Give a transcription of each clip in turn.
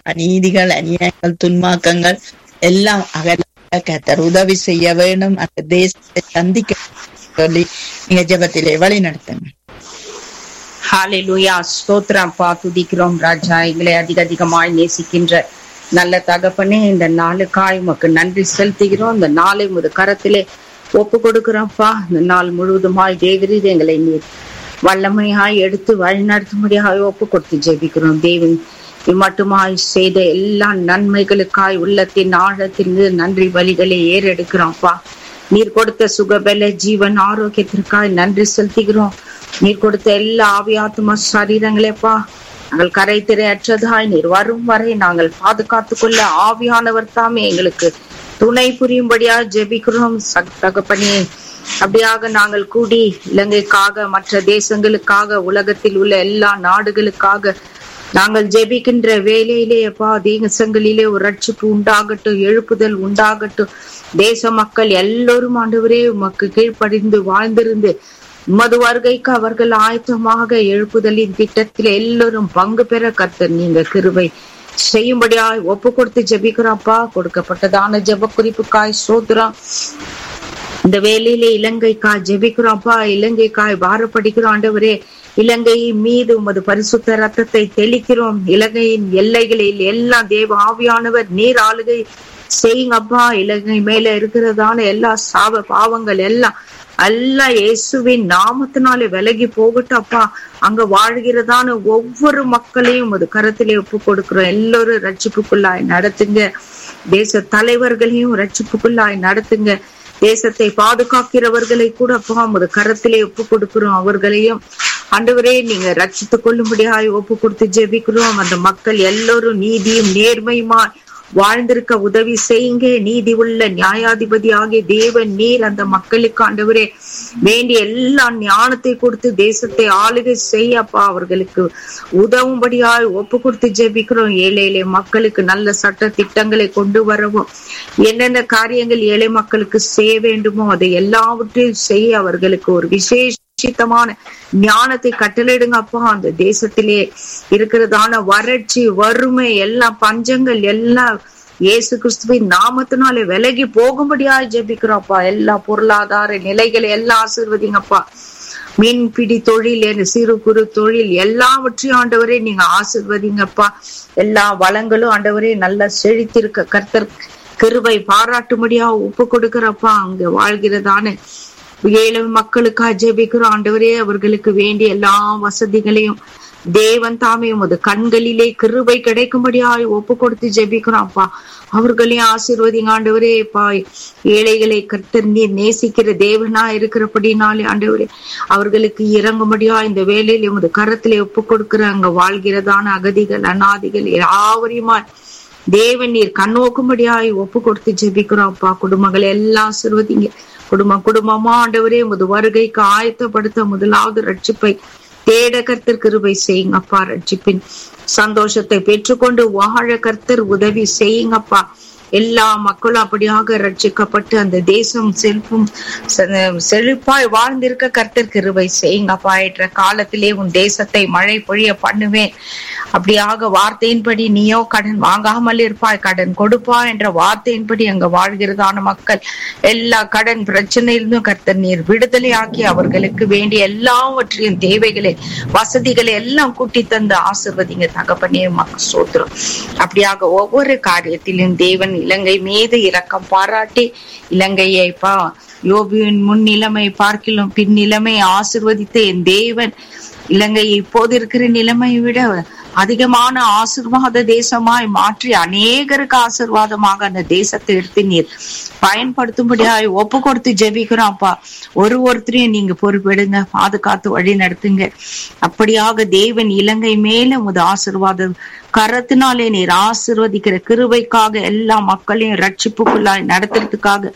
அநீதிகள் அநியாயங்கள் துன்மாக்கங்கள் எல்லாம் அகல கத்தர் உதவி செய்ய வேணும் அந்த தேசத்தை சந்திக்க சொல்லி நீங்க ஜெபத்திலே வழி நடத்துங்க ஹalleluya ஸ்தோத்திரம் பா துதிக்கிறோம் ராஜா எங்களை அதிக அதிகமாய் நேசிக்கின்ற நல்ல தகப்பனே இந்த நாளுக்காய் உமக்கு நன்றி செலுத்துகிறோம் இந்த நாளை முது கரத்திலே ஒப்பு கொடுக்கிறோம்ப்பா இந்த நாள் முழுவதுமாய் தேவரீர் எங்களை நீர் வல்லமையாய் எடுத்து வழிநடத்தும்படியாய் ஒப்பு கொடுத்து ஜெபிக்கிறோம் தேவன் இம்மட்டுமாய் செய்த எல்லா நன்மைகளுக்காய் உள்ளத்தின் ஆழத்தின் நன்றி வழிகளை ஏறெடுக்கிறோம்ப்பா நீர் கொடுத்த சுகபல ஜீவன் ஆரோக்கியத்திற்காய் நன்றி செலுத்துகிறோம் நீர் கொடுத்த எல்லா ஆவியாத்மா சரீரங்களேப்பா நாங்கள் கரை திரையற்றதாய் நீர் வரும் வரை நாங்கள் பாதுகாத்துக் கொள்ள ஆவியானவர் தாமே எங்களுக்கு துணை புரியும்படியா ஜெபிக்கிறோம் சக்- தகப்பனே அப்படியாக நாங்கள் கூடி இலங்கைக்காக மற்ற தேசங்களுக்காக உலகத்தில் உள்ள எல்லா நாடுகளுக்காக நாங்கள் ஜெபிக்கின்ற வேலையிலே அப்பா தேசங்களிலே ஒரு ரட்சிப்பு உண்டாகட்டும் எழுப்புதல் உண்டாகட்டும் தேச மக்கள் எல்லோரும் ஆண்டவரே உமக்கு கீழ்ப்படிந்து வாழ்ந்திருந்து உமது வருகைக்கு அவர்கள் ஆயத்தமாக எழுப்புதலின் திட்டத்தில் எல்லோரும் பங்கு பெற கர்த்தர் நீங்க கிருபை செய்யும்படியாய் ஒப்பு கொடுத்து ஜெபிக்கிறோம்ப்பா கொடுக்கப்பட்டதான ஜெப குறிப்புக்காய் சோத்துறோம் இந்த வேலையிலே இலங்கைக்காய் ஜெபிக்கிறோம்ப்பா இலங்கைக்காய் பாரப்படிக்கிறோம் ஆண்டவரே இலங்கை மீது உமது பரிசுத்த ரத்தத்தை தெளிக்கிறோம் இலங்கையின் எல்லைகளில் எல்லாம் தேவ ஆவியானவர் நீர் ஆளுகை செய்யுங்கப்பா இலங்கை மேல இருக்கிறதான எல்லா சாப பாவங்கள் எல்லாம் எல்லாம் இயேசுவின் நாமத்தினாலே விலகி போகட்டும் அப்பா அங்க வாழ்கிறதான ஒவ்வொரு மக்களையும் உமது கரத்திலே ஒப்பு கொடுக்கிறோம் எல்லோரும் ரட்சிப்புக்குள்ளாய் நடத்துங்க தேச தலைவர்களையும் ரட்சிப்புக்குள்ளாய் நடத்துங்க தேசத்தை பாதுகாக்கிறவர்களை கூட அப்பா உமது கரத்திலே ஒப்பு கொடுக்கிறோம் அவர்களையும் ஆண்டவரே நீங்க ரட்சித்துக் கொள்ளும்படியாய் ஒப்பு கொடுத்து ஜெபிக்கிறோம் அந்த மக்கள் எல்லோரும் நீதியும் நேர்மையுமா வாழ்ந்திருக்க உதவி செய்யுங்க நீதி உள்ள நியாயாதிபதி ஆகிய தேவன் நீர் அந்த மக்களுக்கு ஆண்டவரே வேண்டிய எல்லா ஞானத்தை கொடுத்து தேசத்தை ஆளுகை செய்யப்பா அவர்களுக்கு உதவும்படியாய் ஒப்பு கொடுத்து ஜெபிக்கிறோம் ஏழை ஏழை மக்களுக்கு நல்ல சட்ட திட்டங்களை கொண்டு வரவும் என்னென்ன காரியங்கள் ஏழை மக்களுக்கு செய்ய வேண்டுமோ அதை எல்லாவற்றையும் செய்ய அவர்களுக்கு ஒரு விசேஷ நிச்சயமான ஞானத்தை கட்டளையிடுங்க அப்பா அந்த தேசத்திலே இருக்கிறதான வறட்சி வறுமை எல்லாம் பஞ்சங்கள் எல்லாம் இயேசு கிறிஸ்துவின் நாமத்தினாலே விலகி போகும்படியாய் ஜெபிக்கிறோம்ப்பா எல்லா பொருளாதார நிலைகளை எல்லாம் ஆசீர்வதிங்கப்பா மீன்பிடி தொழில் என சிறு குறு தொழில் எல்லாவற்றையும் ஆண்டவரே நீங்க ஆசிர்வதிங்கப்பா எல்லா வளங்களும் ஆண்டவரே நல்லா செழித்திருக்க கர்த்தர் கிருபை பாராட்டும்படியா ஒப்பு கொடுக்கிறப்பா அங்க வாழ்கிறதான ஏழை மக்களுக்கா ஜெபிக்கிறோம் ஆண்டவரே அவர்களுக்கு வேண்டிய எல்லா வசதிகளையும் தேவன் தாமே உமது கண்களிலே கிருபை கிடைக்கும்படியாய் ஒப்பு கொடுத்து ஜெபிக்கிறோம் அப்பா அவர்களையும் ஆசீர்வதிங்க ஆண்டவரே பா ஏழைகளை கர்த்தர் நீர் நேசிக்கிற தேவனா இருக்கிறபடினாலே ஆண்டவரே அவர்களுக்கு இறங்கும்படியா இந்த வேலையில உமது கரத்திலே ஒப்பு கொடுக்கிற அங்க வாழ்கிறதான அகதிகள் அநாதிகள் யாவரையுமாய் தேவன் நீர் கண்ணோக்கும்படியாய் ஒப்பு கொடுத்து ஜெபிக்கிறோம் அப்பா குடும்பங்களை எல்லாம் ஆசீர்வதிங்க குடும்பம் குடும்பமா ஆண்டவரே முது வருகைக்கு ஆயத்தப்படுத்த முதலாவது ரட்சிப்பை தேட கர்த்தர் கிருபை செய்யுங்கப்பா ரட்சிப்பின் சந்தோஷத்தை பெற்றுக்கொண்டு வாழ கர்த்தர் உதவி செய்யுங்கப்பா எல்லா மக்களும் அப்படியாக ரட்சிக்கப்பட்டு அந்த தேசம் செல்பும் செழிப்பாய் வாழ்ந்திருக்க கர்த்தர் கிருபை செய்யுங்கப்பா என்ற காலத்திலே உன் தேசத்தை மழை பொழிய பண்ணுவேன் அப்படியாக வார்த்தையின்படி நீயோ கடன் வாங்காமல் இருப்பாய் கடன் கொடுப்பா என்ற வார்த்தையின்படி அங்க வாழ்கிறதான மக்கள் எல்லா கடன் பிரச்சனையிலிருந்தும் கர்த்தர் நீர் விடுதலை ஆக்கி அவர்களுக்கு வேண்டிய எல்லாவற்றையும் தேவைகளை வசதிகளை எல்லாம் கூட்டி தந்து ஆசிர்வதிங்க தகப்பனே மக்க சோத்திரம் அப்படியாக ஒவ்வொரு காரியத்திலும் தேவன் இலங்கை மீது இரக்கம் பாராட்டி இலங்கையை பா யோபியின் முன் நிலைமை பார்க்கிலும் பின் நிலைமை ஆசிர்வதித்த என் தேவன் இலங்கை இப்போது இருக்கிற நிலைமையை விட அதிகமான ஆசிர்வாத தேசமாய் மாற்றி அநேகருக்கு ஆசிர்வாதமாக அந்த தேசத்தை எடுத்து நீர் பயன்படுத்தும்படியாய் ஒப்பு கொடுத்து ஜெபிக்கிறோம் அப்பா ஒரு ஒருத்தரையும் நீங்க பொறுப்பெடுங்க பாதுகாத்து வழி நடத்துங்க அப்படியாக தேவன் இலங்கை மேல முது ஆசிர்வாதம் கரத்தினாலே நீர் ஆசிர்வதிக்கிற கிருபைக்காக எல்லா மக்களையும் ரட்சிப்புக்குள்ளாய் நடத்துறதுக்காக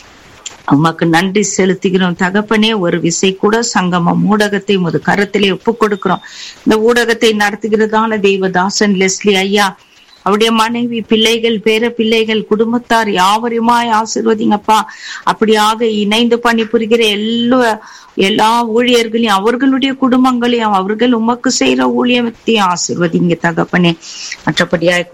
உமக்கு நன்றி செலுத்துகிறோம் தகப்பனே ஒரு விசை கூட சங்கமம் ஊடகத்தை முது கரத்திலே ஒப்பு கொடுக்கிறோம் இந்த ஊடகத்தை நடத்துகிறதான தெய்வதாசன் லெஸ்லி ஐயா அவருடைய மனைவி பிள்ளைகள் பேர பிள்ளைகள் குடும்பத்தார் யாவரையுமாய் ஆசிர்வதிங்கப்பா அப்படியாக இணைந்து பணிபுரிகிற எல்லா எல்லா ஊழியர்களையும் அவர்களுடைய குடும்பங்களையும் அவர்கள் உமக்கு செய்யற ஊழியத்தையும் ஆசிர்வதிங்க தகப்பனே மற்றபடியாய்